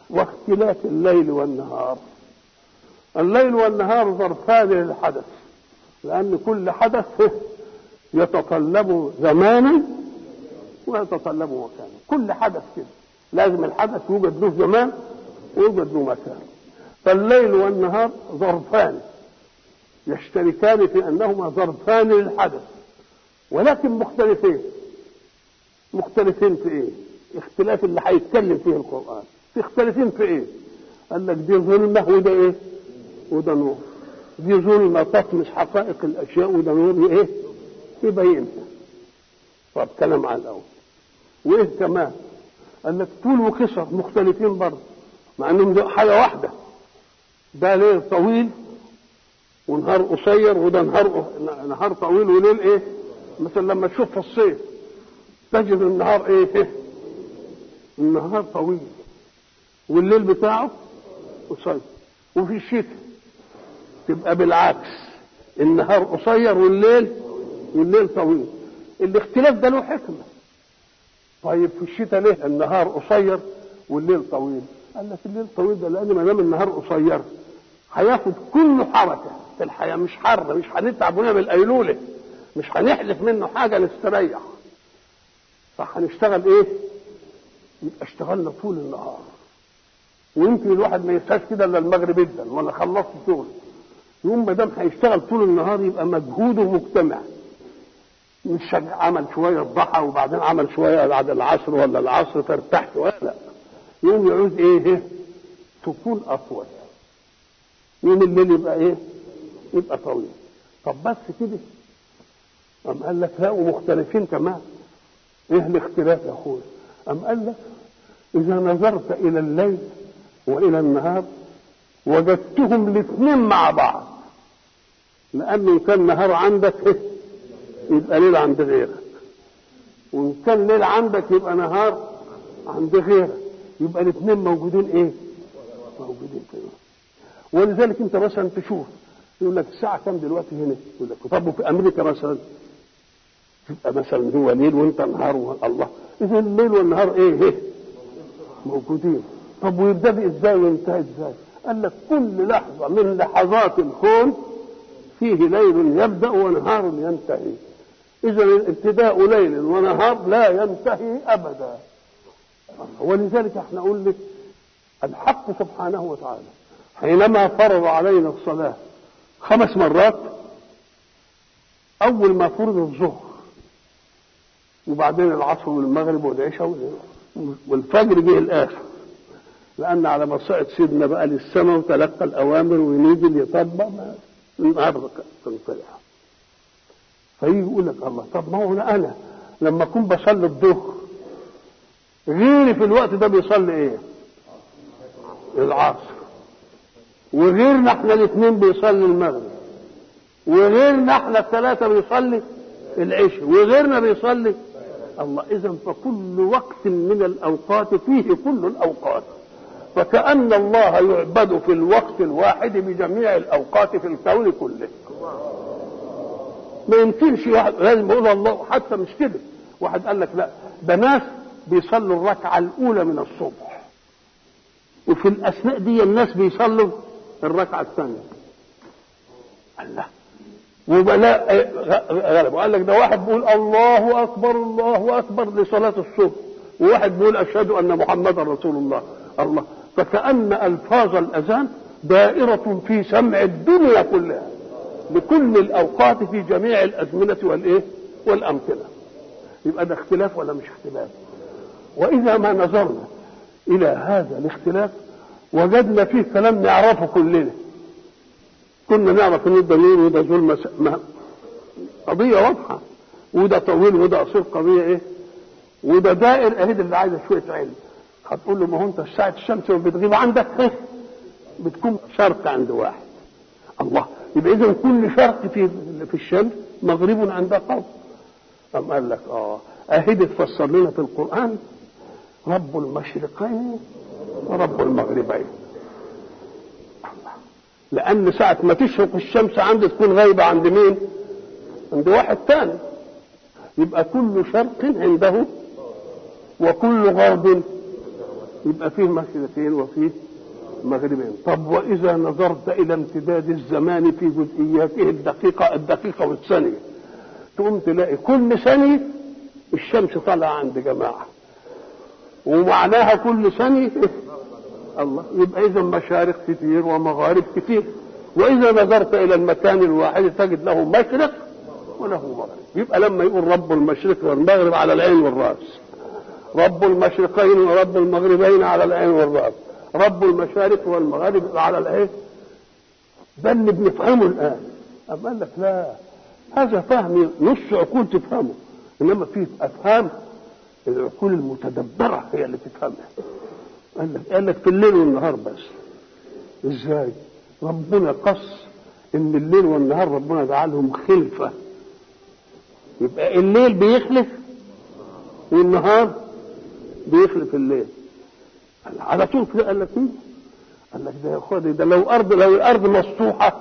واختلاف الليل والنهار الليل والنهار ظرفان للحدث لأن كل حدث يتطلب زمانا ويتطلب مكانا كل حدث كده لازم الحدث يوجد له زمان ويوجد له مكان فالليل والنهار ظرفان يشتركان في انهما ظرفان للحدث ولكن مختلفين مختلفين في ايه اختلاف اللي هيتكلم فيه القران في اختلافين في ايه قال لك دي ظلمه وده ايه وده نور دي ظلمه تطمس حقائق الاشياء وده نور ايه يبينها طب كلام على الاول وايه كمان قال لك طول وقصر مختلفين برضه مع انهم حاجه واحده ده ليل طويل ونهار قصير وده نهار نهار طويل وليل ايه مثلا لما تشوف في الصيف تجد النهار ايه النهار طويل والليل بتاعه قصير وفي الشتاء تبقى بالعكس النهار قصير والليل والليل طويل الاختلاف ده له حكمه طيب في الشتاء ليه النهار قصير والليل طويل قال لك الليل طويل ده لان ما دام النهار قصير هياخد كل حركه في الحياه مش حر مش هنتعب ونعمل ايلوله مش هنحلف منه حاجه نستريح فهنشتغل ايه؟ يبقى اشتغلنا طول النهار ويمكن الواحد ما ينساش كده الا المغرب جدا ولا خلصت شغل يوم ما دام هيشتغل طول النهار يبقى مجهوده مجتمع مش عمل شويه الضحى وبعدين عمل شويه بعد العصر ولا العصر فارتاح شويه لا يوم يعوز ايه تكون اطول يوم الليل يبقى ايه يبقى طويل طب بس كده أم قال لك لا ومختلفين كمان ايه الاختلاف يا اخويا أم قال لك اذا نظرت الى الليل والى النهار وجدتهم الاثنين مع بعض لانه كان نهار عندك إيه؟ يبقى ليل عند غيرك وان كان ليل عندك يبقى نهار عند غيرك يبقى الاثنين موجودين ايه موجودين كده ولذلك انت مثلا تشوف يقول لك الساعه كام دلوقتي هنا يقول لك طب في امريكا مثلا يبقى مثلا هو ليل وانت نهار الله اذا الليل والنهار ايه ايه موجودين طب ويبتدي ازاي وينتهي ازاي قال لك كل لحظه من لحظات الكون فيه ليل يبدا ونهار ينتهي اذا الابتداء ليل ونهار لا ينتهي ابدا ولذلك احنا نقول لك الحق سبحانه وتعالى حينما فرض علينا الصلاه خمس مرات اول ما فرض الظهر وبعدين العصر والمغرب والعشاء والفجر جه الاخر لان على ما صعد سيدنا بقى للسماء وتلقى الاوامر ونزل يطبق النهارده تنطلع فيجي يقول لك الله طب ما هو انا لما اكون بصلي الظهر غيري في الوقت ده بيصلي ايه؟ العصر وغيرنا احنا الاثنين بيصلي المغرب وغيرنا احنا الثلاثه بيصلي العشاء وغيرنا بيصلي الله اذا فكل وقت من الاوقات فيه كل الاوقات فكأن الله يعبد في الوقت الواحد بجميع الأوقات في الكون كله ما يمكنش واحد لازم يقول الله حتى مش كده واحد قال لك لا ده ناس بيصلوا الركعة الأولى من الصبح وفي الأثناء دي الناس بيصلوا الركعة الثانية الله وبلا غلب وقال لك ده واحد بيقول الله أكبر الله أكبر لصلاة الصبح وواحد بيقول أشهد أن محمدا رسول الله الله فكأن ألفاظ الأذان دائرة في سمع الدنيا كلها لكل الأوقات في جميع الأزمنة والإيه والأمثلة يبقى ده اختلاف ولا مش اختلاف وإذا ما نظرنا إلى هذا الاختلاف وجدنا فيه كلام نعرفه كلنا كنا نعرف ان ده نور وده ظلمة قضية واضحة وده طويل وده قصير قضية ايه وده دائر اهي اللي عايزة شوية علم هتقول له ما هو انت ساعة الشمس لما بتغيب عندك ايه بتكون شرق عند واحد الله يبقى اذا كل شرق في في الشمس مغرب عند قوم أم قال لك اه اهي بتفسر لنا في القرآن رب المشرقين ورب المغربين الله لأن ساعة ما تشرق الشمس عندي تكون غايبة عند مين؟ عند واحد تاني يبقى كل شرق عنده وكل غرب يبقى فيه مشرقين وفيه مغربين طب واذا نظرت الى امتداد الزمان في جزئياته الدقيقه الدقيقه والثانيه تقوم تلاقي كل ثانيه الشمس طالعه عند جماعه ومعناها كل ثانيه الله يبقى اذا مشارق كتير ومغارب كتير واذا نظرت الى المكان الواحد تجد له مشرق وله مغرب يبقى لما يقول رب المشرق والمغرب على العين والراس رب المشرقين ورب المغربين على العين والراس رب المشارق والمغارب على العين ده اللي بنفهمه الان أم قال لك لا هذا فهم نص عقول تفهمه انما في افهام العقول المتدبره هي اللي تفهمها قال لك قال لك في الليل والنهار بس ازاي ربنا قص ان الليل والنهار ربنا جعلهم خلفه يبقى الليل بيخلف والنهار بيخلف الليل على طول كده قال لك مين؟ قال لك ده يا اخويا ده لو ارض لو الارض مسطوحه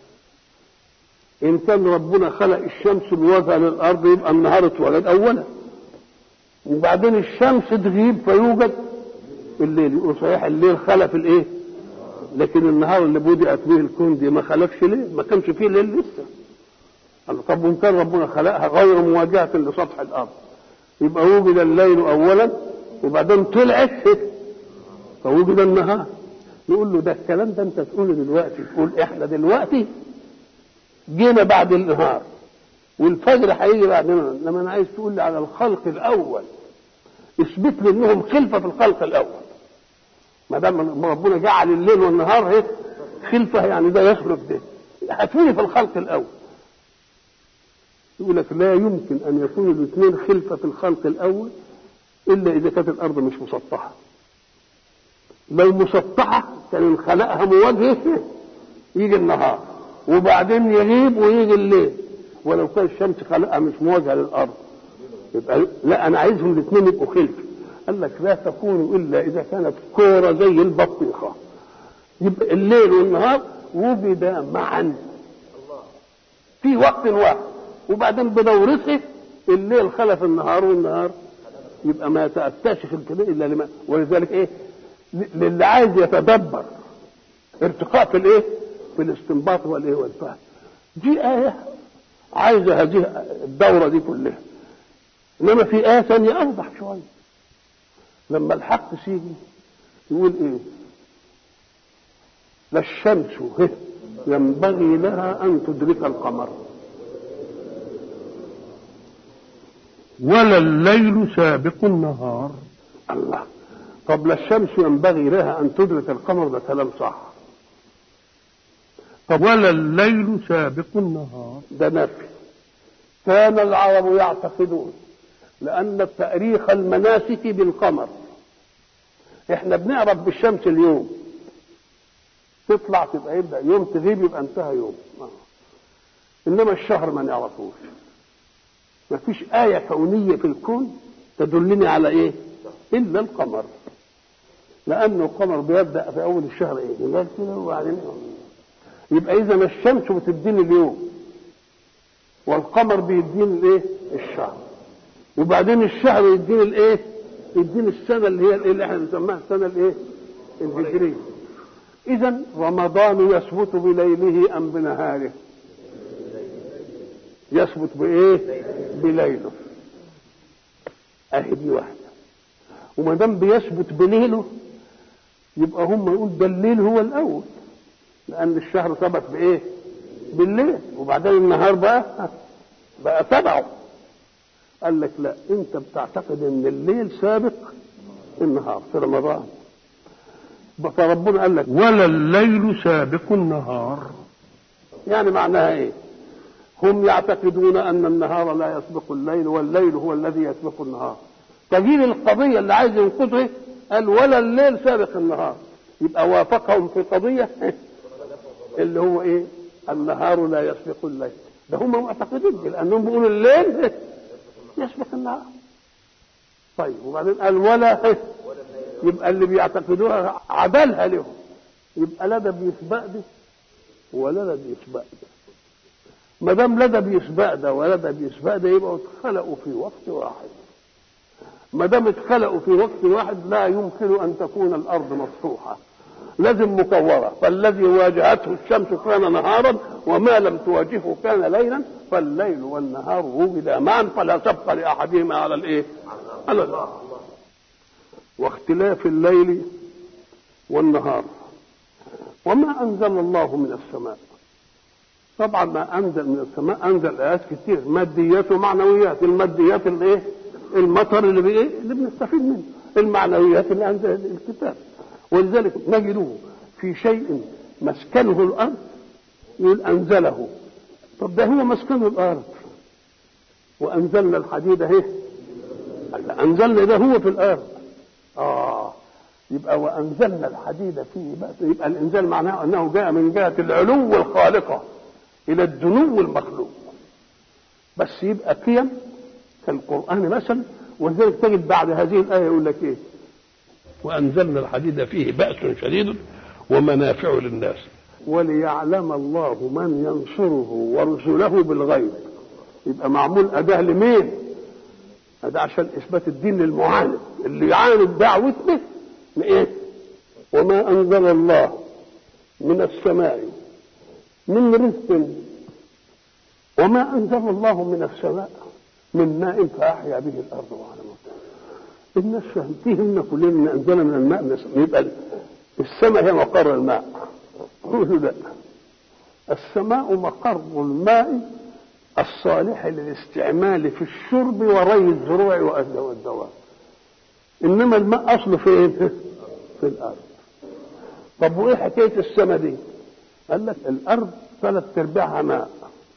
ان كان ربنا خلق الشمس بوجهها للارض يبقى النهار اتولد اولا وبعدين الشمس تغيب فيوجد الليل يقول صحيح الليل خلف الايه؟ لكن النهار اللي بدأت به الكون دي ما خلقش ليل ما كانش فيه ليل لسه قال طب وان كان ربنا خلقها غير مواجهة لسطح الارض يبقى وجد الليل اولا وبعدين طلعت فوجد النهار نقول له ده الكلام ده انت تقوله دلوقتي تقول احنا دلوقتي جينا بعد النهار والفجر هيجي بعدنا لما انا عايز تقول لي على الخلق الاول اثبت لي انهم خلفه في الخلق الاول ما دام ربنا جعل الليل والنهار هيك خلفه يعني ده يخلف ده هاتوني في الخلق الاول يقول لك لا يمكن ان يكون الاثنين خلفه في الخلق الاول الا اذا كانت الارض مش مسطحه لو مسطحه كان خلقها مواجهه يجي النهار وبعدين يغيب ويجي الليل ولو كان الشمس خلقها مش مواجهه للارض يبقى لا انا عايزهم الاثنين يبقوا خلف قال لك لا تكون الا اذا كانت كوره زي البطيخه يبقى الليل والنهار وجدا معا في وقت واحد وبعدين بدورته الليل خلف النهار والنهار يبقى ما يتأتاش في الكبير الا لما ولذلك ايه للي عايز يتدبر ارتقاء في الايه في الاستنباط والايه والفهم دي آية عايزة هذه الدورة دي كلها إنما في آية ثانية أوضح شوية لما الحق سيجي يقول إيه لا الشمس ينبغي لها أن تدرك القمر ولا الليل سابق النهار الله طب لا الشمس ينبغي لها أن تدرك القمر ده كلام صح طب ولا الليل سابق النهار ده نفي كان العرب يعتقدون لأن تأريخ المناسك بالقمر احنا بنعرف بالشمس اليوم تطلع تبقى يبدأ يوم تغيب يبقى انتهى يوم إنما الشهر ما نعرفوش ما فيش آية كونية في الكون تدلني على إيه إلا القمر لأنه القمر بيبدأ في أول الشهر إيه هلال كده وبعدين يبقى إذا الشمس بتديني اليوم والقمر بيديني الإيه الشهر وبعدين الشهر يديني الإيه يديني السنة اللي هي الإيه اللي إحنا بنسميها السنة الإيه الهجرية إذا رمضان يثبت بليله أم بنهاره يثبت بإيه بليله أهي دي واحدة وما دام بيثبت بليله يبقى هم يقول ده الليل هو الأول لأن الشهر ثبت بإيه؟ بالليل وبعدين النهار بقى بقى تبعه قال لك لا أنت بتعتقد إن الليل سابق النهار في رمضان فربنا قال لك ولا الليل سابق النهار يعني معناها إيه؟ هم يعتقدون أن النهار لا يسبق الليل والليل هو الذي يسبق النهار تجيل القضية اللي عايز ينقضه قال ولا الليل سابق النهار يبقى وافقهم في قضية اللي هو ايه النهار لا يسبق الليل ده هم معتقدين لانهم بيقولوا الليل يسبق النهار طيب وبعدين قال ولا يبقى اللي بيعتقدوها عدلها لهم يبقى لا ده بيسبق ده ولا ده بيسبق ده ما دام لا ده بيسبق ده ولا ده بيسبق ده يبقوا اتخلقوا في وقت واحد ما دام اتخلقوا في وقت واحد لا يمكن ان تكون الارض مسطوحه لازم مكوره فالذي واجهته الشمس كان نهارا وما لم تواجهه كان ليلا فالليل والنهار وجدا معا فلا سبق لاحدهما على الايه؟ على الآخر واختلاف الليل والنهار وما انزل الله من السماء طبعا ما انزل من السماء انزل ايات كتير ماديات ومعنويات الماديات الايه المطر اللي بايه اللي بنستفيد منه المعنويات اللي انزل الكتاب ولذلك نجده في شيء مسكنه الارض يقول انزله طب ده هو مسكنه الارض وانزلنا الحديد اهي انزلنا ده هو في الارض اه يبقى وانزلنا الحديد فيه بأس يبقى الانزال معناه انه جاء من جهه العلو الخالقه الى الدنو المخلوق بس يبقى قيم كالقران مثلا ولذلك تجد بعد هذه الايه يقول لك ايه وانزلنا الحديد فيه باس شديد ومنافع للناس وليعلم الله من ينصره ورسله بالغيب يبقى معمول اداه لمين هذا عشان اثبات الدين للمعاند اللي يعاند دعوته ايه وما انزل الله من السماء من رزق وما انزل الله من السماء من ماء فاحيا به الارض وعلى موتها الناس فهمتهم كلنا ان انزل من الماء من السماء يبقى السماء هي مقر الماء قولوا لا السماء مقر الماء الصالح للاستعمال في الشرب وري الزروع والدواب انما الماء اصله فين في الارض طب وايه حكايه السماء دي قال لك الارض ثلاث ارباعها ماء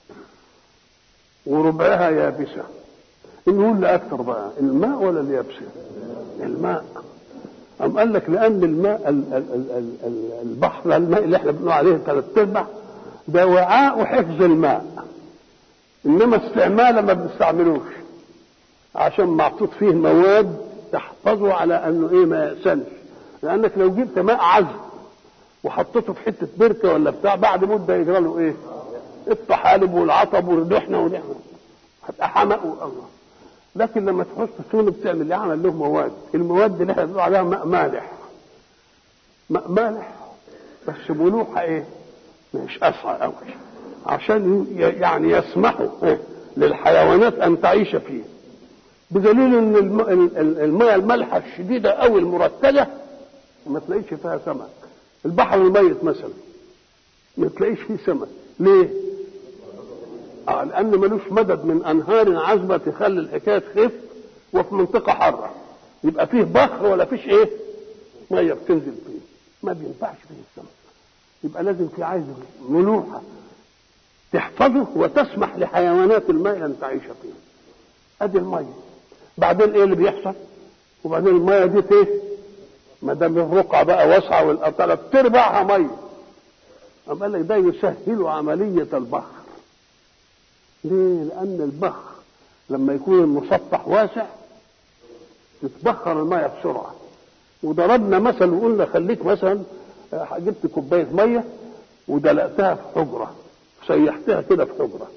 وربعها يابسه نقول اللي اكثر بقى الماء ولا اليابسه الماء أم قال لك لأن الماء ال ال ال ال ال البحر الماء اللي احنا بنقول عليه ثلاث أرباع ده وعاء حفظ الماء إنما استعماله ما بنستعملوش عشان محطوط فيه مواد تحفظه على انه ايه ما يأسنش لانك لو جبت ماء عذب وحطيته في حته بركه ولا بتاع بعد مده يجرى له ايه؟ الطحالب والعطب والدحنه ونحن هتبقى حمق الله لكن لما تحط سونه بتعمل ايه؟ عمل له مواد المواد اللي احنا بنقول عليها ماء مالح ماء مالح بس ملوحه ايه؟ مش اسرع قوي عشان يعني يسمحوا إيه؟ للحيوانات ان تعيش فيه بدليل ان المياه المالحه الشديده او المرتده ما تلاقيش فيها سمك البحر الميت مثلا ما تلاقيش فيه سمك ليه؟ آه لان ملوش مدد من انهار عذبه تخلي الحكايه تخف وفي منطقه حاره يبقى فيه بحر ولا فيش ايه؟ ميه بتنزل فيه ما بينفعش فيه السمك يبقى لازم في عايز ملوحه تحفظه وتسمح لحيوانات الماء ان تعيش فيه ادي الميه بعدين ايه اللي بيحصل وبعدين الميه دي ايه ما دام الرقعه بقى واسعه والثلاث ارباعها ميه قام قال لك ده يسهل عمليه البخر ليه لان البخر لما يكون المسطح واسع تتبخر الميه بسرعه وضربنا مثل وقلنا خليك مثلا جبت كوبايه ميه ودلقتها في حجره سيحتها كده في حجره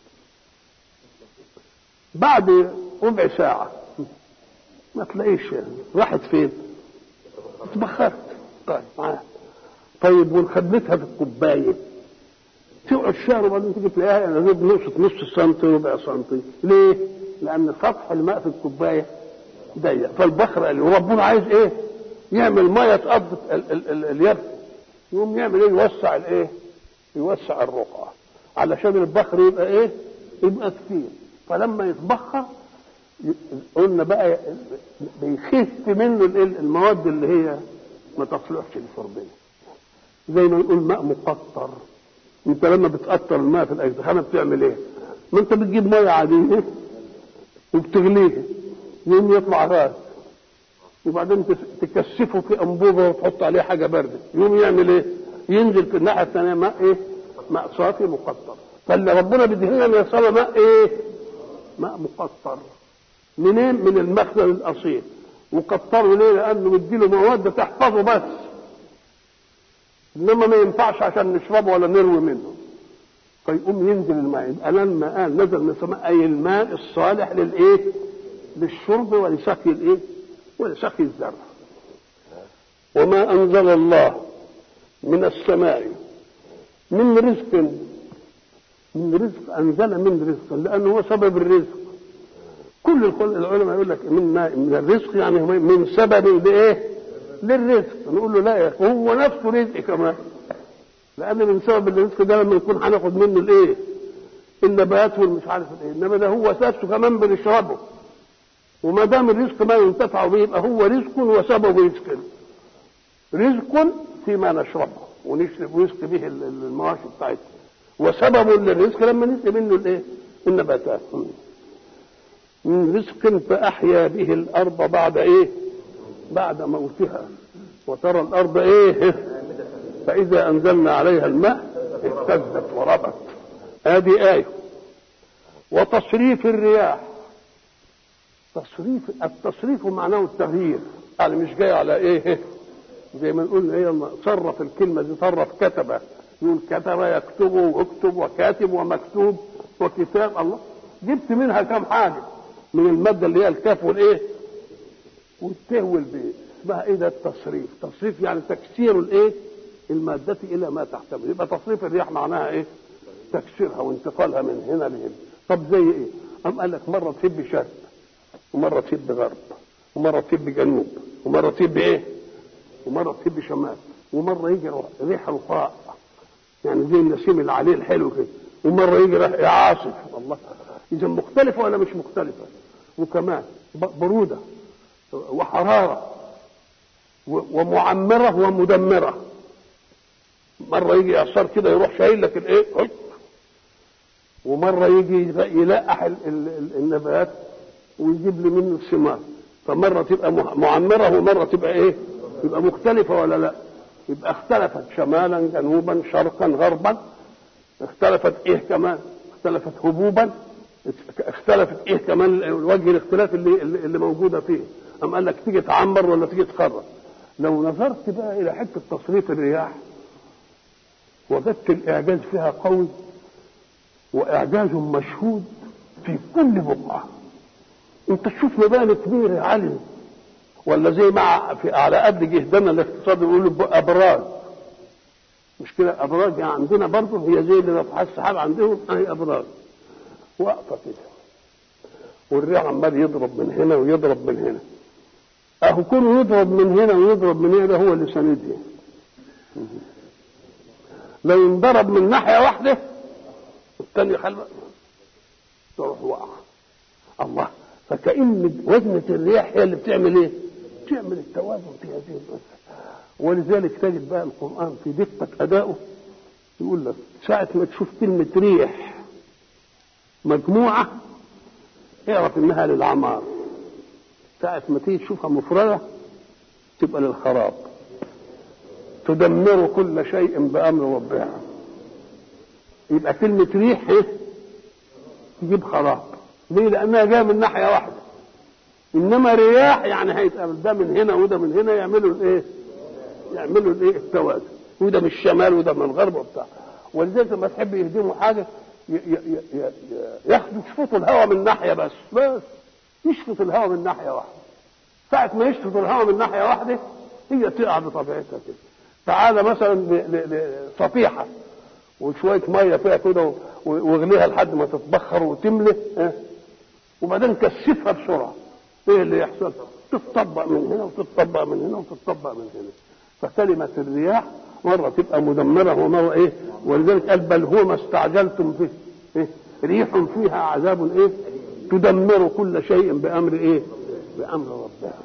بعد ربع ساعة ما تلاقيش راحت فين؟ اتبخرت طيب معاها طيب ونخليتها في الكوباية تقعد شهر وبعدين تيجي تلاقيها انا زود نص نص سنتي ربع سنتي ليه؟ لأن سطح الماء في الكوباية ضيق فالبخر قال وربنا عايز ايه؟ يعمل ميه تقضي اليد يقوم يعمل ايه؟ يوسع الايه؟ يوسع الرقعة علشان البخر يبقى ايه؟ يبقى كتير فلما يتبخر قلنا بقى بيخف منه المواد اللي هي ما تصلحش لشربنا زي ما نقول ماء مقطر انت لما بتقطر الماء في الاجزخانه بتعمل ايه؟ ما انت بتجيب ميه عاديه وبتغليها يوم يطلع غاز وبعدين تكثفه في انبوبه وتحط عليه حاجه بارده يوم يعمل ايه؟ ينزل في الناحيه الثانيه ماء ايه؟ ماء صافي مقطر فاللي ربنا بيديهنا من الصلاه ماء ايه؟ ماء مقطر منين؟ من المخزن الاصيل وقطره ليه؟ لانه مديله مواد تحفظه بس انما ما ينفعش عشان نشربه ولا نروي منه فيقوم ينزل الماء يبقى لما قال نزل من السماء اي الماء الصالح للايه؟ للشرب ولسقي الايه ولسقي الزرع وما انزل الله من السماء من رزق من رزق انزل من رزق لانه هو سبب الرزق كل العلماء يقول لك من من الرزق يعني من سبب لايه للرزق نقول له لا يا اخي هو نفسه رزق كمان لان من سبب الرزق ده لما يكون هناخد منه الايه النبات والمش عارف الايه انما ده هو نفسه كمان بنشربه وما دام الرزق ما ينتفع به يبقى هو رزق وسبب رزق رزق فيما نشربه ونشرب ونسقي به المواشي بتاعتنا وسبب للرزق لما نسقي منه الايه النباتات من رزق فأحيا به الأرض بعد إيه؟ بعد موتها وترى الأرض إيه؟ فإذا أنزلنا عليها الماء اهتزت وربت هذه آية وتصريف الرياح تصريف التصريف معناه التغيير يعني مش جاي على ايه زي ما نقول ايه صرف الكلمه دي صرف كتب يقول كتب يكتب واكتب وكاتب ومكتوب وكتاب الله جبت منها كم حاجه من المادة اللي هي الكاف والايه والتاء والباء اسمها ايه ده التصريف تصريف يعني تكسير الايه المادة الى ما تحتمل يبقى تصريف الرياح معناها ايه تكسيرها وانتقالها من هنا لهنا طب زي ايه قام قال لك مرة تهب شرق ومرة تهب غرب ومرة تهب جنوب ومرة تهب ايه ومرة تهب شمال ومرة يجي ريح رخاء يعني زي النسيم اللي عليه الحلو كده ومرة يجي ريح عاصف الله اذا مختلفة ولا مش مختلفة وكمان برودة وحرارة ومعمرة ومدمرة مرة يجي إعصار كده يروح شايل لك الإيه ومرة يجي يلقح النبات ويجيب لي منه الثمار فمرة تبقى معمرة ومرة تبقى إيه؟ تبقى مختلفة ولا لا؟ يبقى اختلفت شمالا جنوبا شرقا غربا اختلفت إيه كمان؟ اختلفت هبوبا اختلفت ايه كمان وجه الاختلاف اللي اللي موجوده فيه ام قال لك تيجي تعمر ولا تيجي تخرب لو نظرت بقى الى حته تصريف الرياح وجدت الاعجاز فيها قوي واعجاز مشهود في كل بقعه انت تشوف مباني كبيره عاليه ولا زي مع في على قد جهدنا الاقتصاد يقولوا ابراج مش كده ابراج يعني عندنا برضه هي زي اللي رفعها السحاب عندهم اهي ابراج واقفه كده والريح عمال يضرب من هنا ويضرب من هنا اهو كونه يضرب من هنا ويضرب من هنا ده هو اللي ساندها لو انضرب من ناحيه واحده الثانيه خلف تروح واقعه الله فكأن وزنة الرياح هي اللي بتعمل ايه؟ بتعمل التوازن في هذه المسألة ولذلك تجد بقى القرآن في دقة أدائه يقول لك ساعة ما تشوف كلمة ريح مجموعة اعرف انها للعمار ساعة ما تيجي تشوفها مفردة تبقى للخراب تدمر كل شيء بأمر ربها يبقى كلمة ريح ايه؟ تجيب خراب ليه؟ لأنها جاية من ناحية واحدة إنما رياح يعني هيتقابل ده من هنا وده من هنا يعملوا الإيه؟ يعملوا الإيه؟ التوازن وده من الشمال وده من الغرب وبتاع ولذلك لما تحب يهدموا حاجة ياخدوا يشفطوا الهواء من ناحيه بس بس يشفط الهواء من ناحيه واحده ساعة ما يشفط الهواء من ناحيه واحده هي تقع بطبيعتها كده تعالى مثلا صفيحه وشويه ميه فيها كده واغليها لحد ما تتبخر وتملى اه؟ وبعدين كثفها بسرعه ايه اللي يحصل؟ تتطبق من هنا وتتطبق من هنا وتتطبق من هنا فكلمه الرياح مرة تبقى مدمرة ومرة إيه ولذلك قال بل هو ما استعجلتم به إيه ريح فيها عذاب إيه تدمر كل شيء بأمر إيه بأمر ربها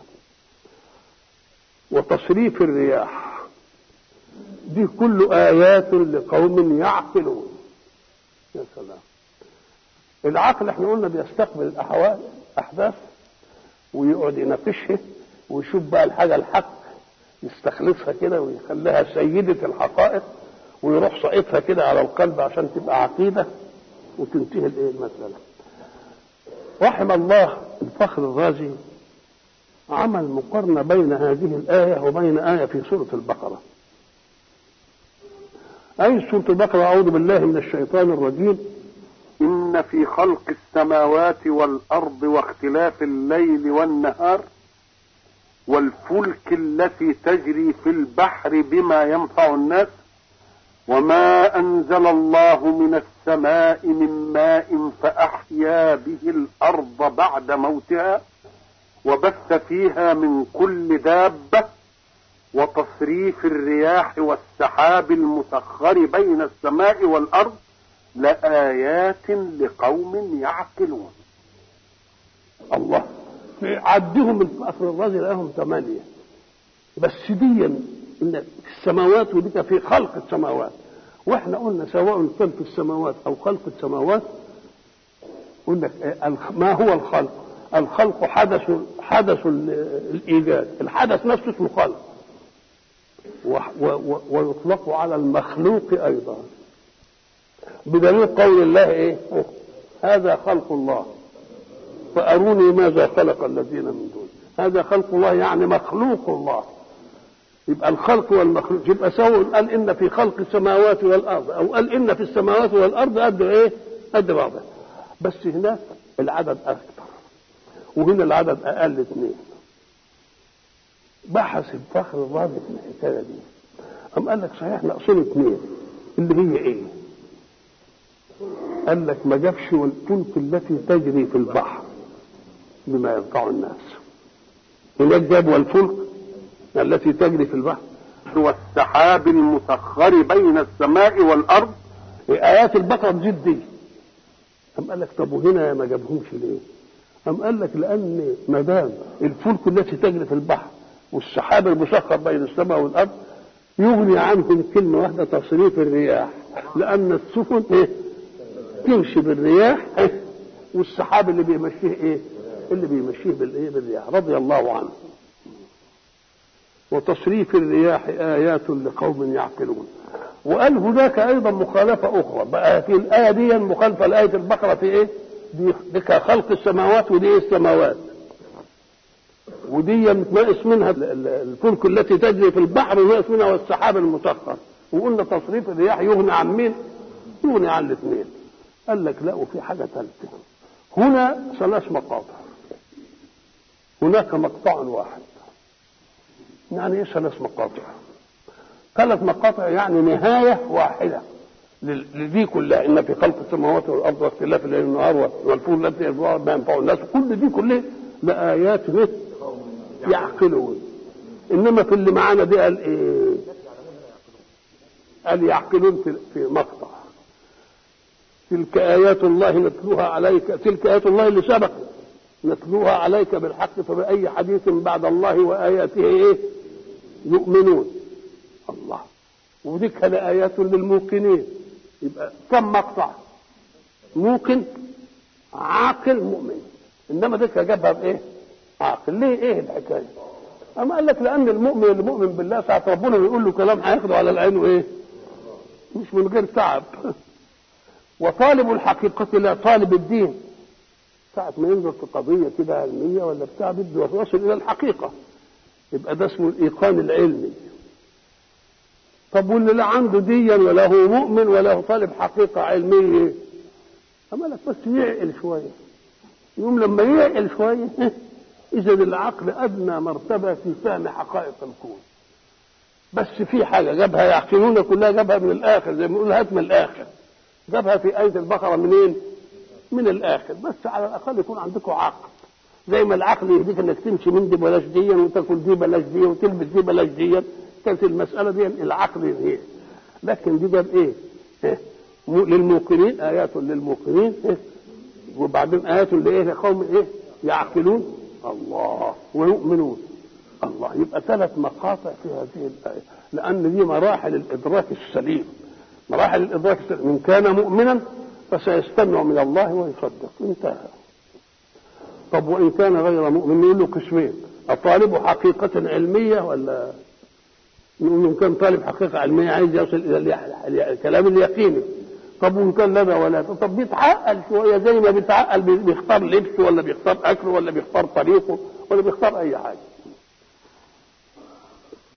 وتصريف الرياح دي كل آيات لقوم يعقلون يا سلام العقل احنا قلنا بيستقبل الأحوال أحداث ويقعد يناقشها ويشوف بقى الحاجة الحق يستخلصها كده ويخليها سيدة الحقائق ويروح ساقطها كده على القلب عشان تبقى عقيدة وتنتهي الايه المسألة رحم الله الفخر الرازي عمل مقارنة بين هذه الآية وبين آية في سورة البقرة أي سورة البقرة أعوذ بالله من الشيطان الرجيم إن إن في خلق السماوات والأرض واختلاف الليل والنهار والفلك التي تجري في البحر بما ينفع الناس وما أنزل الله من السماء من ماء فأحيا به الأرض بعد موتها وبث فيها من كل دابة وتصريف الرياح والسحاب المسخر بين السماء والأرض لآيات لقوم يعقلون الله عدهم الفخر الرازي لهم ثمانية بس دي إن في السماوات وديك في خلق السماوات واحنا قلنا سواء كان في السماوات او خلق السماوات قلنا ما هو الخلق الخلق حدث حدث الايجاد الحدث نفسه اسمه خلق ويطلق على المخلوق ايضا بدليل قول الله ايه هذا خلق الله فاروني ماذا خلق الذين من دون هذا خلق الله يعني مخلوق الله يبقى الخلق والمخلوق يبقى سواء قال ان في خلق السماوات والارض او قال ان في السماوات والارض قد ايه قد بعضها بس هناك العدد اكثر وهنا العدد اقل اثنين بحث الفخر الرازي في الحكايه دي قام قال لك صحيح ناقصين اثنين اللي هي ايه؟ قال لك ما جابش والفلك التي تجري في البحر بما ينفع الناس هناك جاب والفلك التي تجري في البحر والسحاب المسخر بين السماء والأرض آيات البقرة تزيد دي أم قال لك طب وهنا ما جابهمش ليه؟ أم قال لك لأن ما دام الفلك التي تجري في البحر والسحاب المسخر بين السماء والأرض يغني عنهم كلمة واحدة تصريف الرياح لأن السفن إيه؟ تمشي بالرياح إيه؟ والسحاب اللي بيمشيه إيه؟ اللي بيمشيه بالإيه؟ بالرياح رضي الله عنه وتصريف الرياح آيات لقوم يعقلون وقال هناك أيضا مخالفة أخرى بقى في الآية دي مخالفة لآية البقرة في إيه؟ دي, دي خلق السماوات ودي السماوات ودي ناقص منها الفلك التي تجري في البحر وناقص منها والسحاب المسخر وقلنا تصريف الرياح يغني عن مين؟ يغني عن الاثنين قال لك لا وفي حاجة ثالثة هنا ثلاث مقاطع هناك مقطع واحد يعني ايه ثلاث مقاطع ثلاث مقاطع يعني نهاية واحدة لدي كلها ان في خلق السماوات والارض واختلاف الليل والنهار والفول التي ما ينفع الناس كل دي كلها لآيات يعقلون انما في اللي معانا دي قال ايه قال يعقلون في, في مقطع تلك آيات الله نتلوها عليك تلك آيات الله اللي سبق نتلوها عليك بالحق فبأي حديث بعد الله وآياته إيه؟ يؤمنون الله وذيك لآيات للموقنين يبقى كم مقطع موقن عاقل مؤمن انما ذيك جابها بايه عاقل ليه ايه الحكايه اما قال لك لان المؤمن اللي مؤمن بالله ساعه ربنا بيقول له كلام هياخده على العين وايه مش من غير تعب وطالب الحقيقة لا طالب الدين ساعة ما ينظر في قضية كده علمية ولا بتاع بده يصل إلى الحقيقة يبقى ده اسمه الإيقان العلمي طب واللي لا عنده ديا ولا هو مؤمن ولا هو طالب حقيقة علمية أما لك بس يعقل شوية يوم لما يعقل شوية إذا العقل أدنى مرتبة في فهم حقائق الكون بس في حاجة جابها يعقلون كلها جابها من الآخر زي ما بنقول هات من الآخر جابها في آية البقرة منين؟ من الآخر بس على الأقل يكون عندكم عقل زي ما العقل يهديك انك تمشي من دي بلاش دي وتاكل دي بلاش دي وتلبس دي بلاش دي كانت المسألة دي العقل هي لكن دي جاب ايه؟ إيه؟ للموقنين آيات للموقنين إيه؟ وبعدين آيات لإيه؟ لقوم إيه؟ يعقلون الله ويؤمنون الله يبقى ثلاث مقاطع في هذه الآية لأن دي مراحل الإدراك السليم مراحل الإدراك السليم من كان مؤمنا فسيستمع من الله ويصدق انتهى طب وإن كان غير مؤمن نقول له قسمين الطالب حقيقة علمية ولا نقول إن كان طالب حقيقة علمية عايز يصل إلى الكلام اليقيني طب وإن كان لا ولا طب بيتعقل شوية زي ما بيتعقل بيختار لبسه ولا بيختار أكله ولا بيختار طريقه ولا بيختار أي حاجة